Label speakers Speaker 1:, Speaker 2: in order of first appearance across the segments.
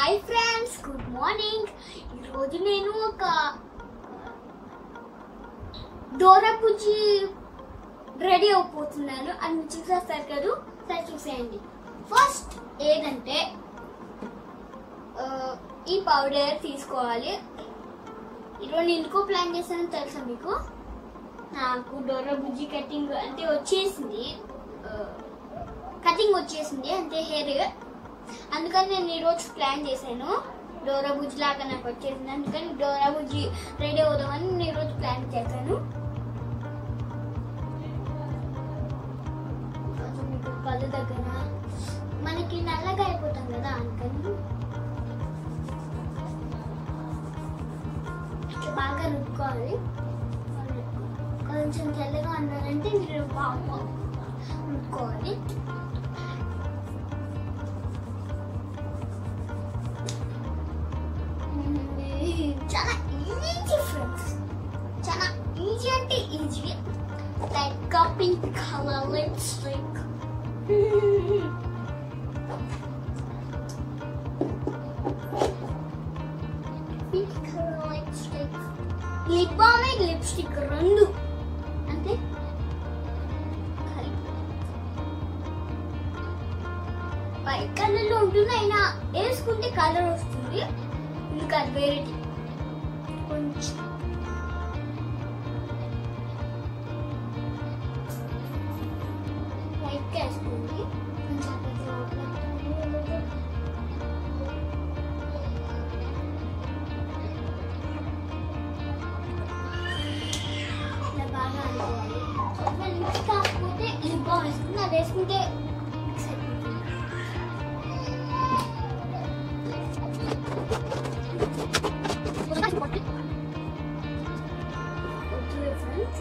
Speaker 1: Hi friends good morning ఈరోజు నేను ఒక డోరా బుజ్జి రెడీ అయిపోతున్నాను అది మీరు చూసేస్తారు కదా సరే చూసేయండి ఫస్ట్ ఏదంటే ఆ, ఈ పౌడర్ తీసుకోవాలి ఈరోజు నేను ఎందుకో ప్లాన్ చేశానో తెలుసా మీకు నాకు డోరా బుజ్జి కటింగ్ అంటే వచ్చేసింది కటింగ్ వచ్చేసింది అంటే హెయిర్ అందుకని నేను ఈరోజు ప్లాన్ చేశాను డోరా బుజ్జి లాగా నాకు వచ్చేసింది అందుకని డోరా బుజ్జి రెడీ అవుదామని నేను ఈరోజు ప్లాన్ చేశాను కొంచెం మీకు కళ్ళు దగ్గర మనకి నల్లగా అయిపోతాం కదా అందుకని ఇట్లా బాగా రుద్దుకోవాలి కొంచెం తెల్లగా ఉన్నారంటే మీరు బాగా రుద్దుకోవాలి చాలా ఈజీ ఫ్రెండ్స్ చాలా ఈజీ అంటే easy like pink colour lipstick pink colour lipstick lip balm lipstick రెండు అంతే కలిపి పై కలర్లో ఉంటుంది అయినా వేసుకుంటే కలర్ వస్తుంది ఇంకా వేరేటి కొంచెం లైట్ వేసుకోండి కొంచెం అట్లా ఇట్లా బాగా అనుకోవాలి ఒకవేళ మిక్స్ కాకపోతే లిప్ బామ్ వేసుకుంటే అది వేసుకుంటే మిక్స్ అయిపోతుంది Okay, friends.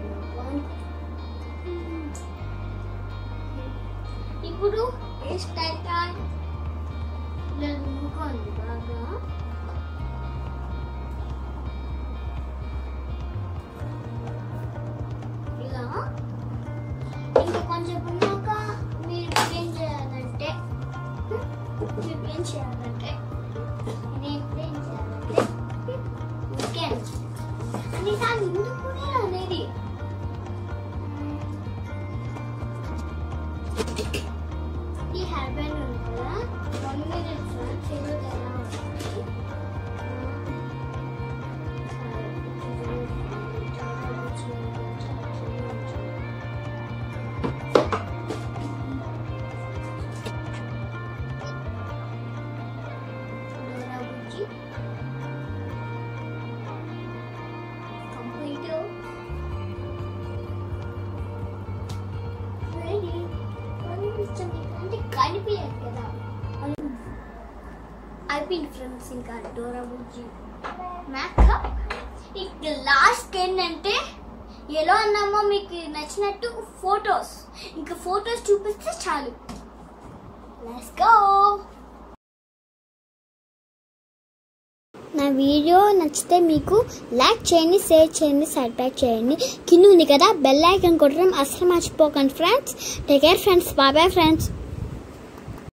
Speaker 1: ఇప్పుడు హెయిర్ స్టైల్ టైం నమ్ముకోండి బాగా ఇలా ఇంకా కొంచెం ఉన్నాక మీరు ఏం చేయాలంటే మీరు ఏం చేయాలంటే నేను ఏం చేయాలంటే ఓకే అని దాన్ని ఎందుకు నేను అనేది ఈ హెయిర్ బ్యాండ్ ఉంది కదా వన్ మినిట్ ఫ్రెండ్స్ ఈరోజు ఎలా ఉంటుంది డోరా బుజ్జి కంప్లీట్ రెడీ కనిపించండి అంటే కనిపించదు కదా అయిపోయింది ఫ్రెండ్స్ ఇంకా డోరా బుజ్జి మేకప్ ఇక లాస్ట్ ఏంటంటే ఎలా అన్నామో మీకు నచ్చినట్టు ఫొటోస్ ఇంకా ఫొటోస్ చూపిస్తే చాలు లెట్స్ గో నా వీడియో నచ్చితే మీకు లైక్ చేయండి షేర్ చేయండి సబ్స్క్రైబ్ చేయండి కింద ఉంది కదా బెల్ ఐకాన్ కొట్టడం అస్సలు మర్చిపోకండి friends take care friends bye bye friends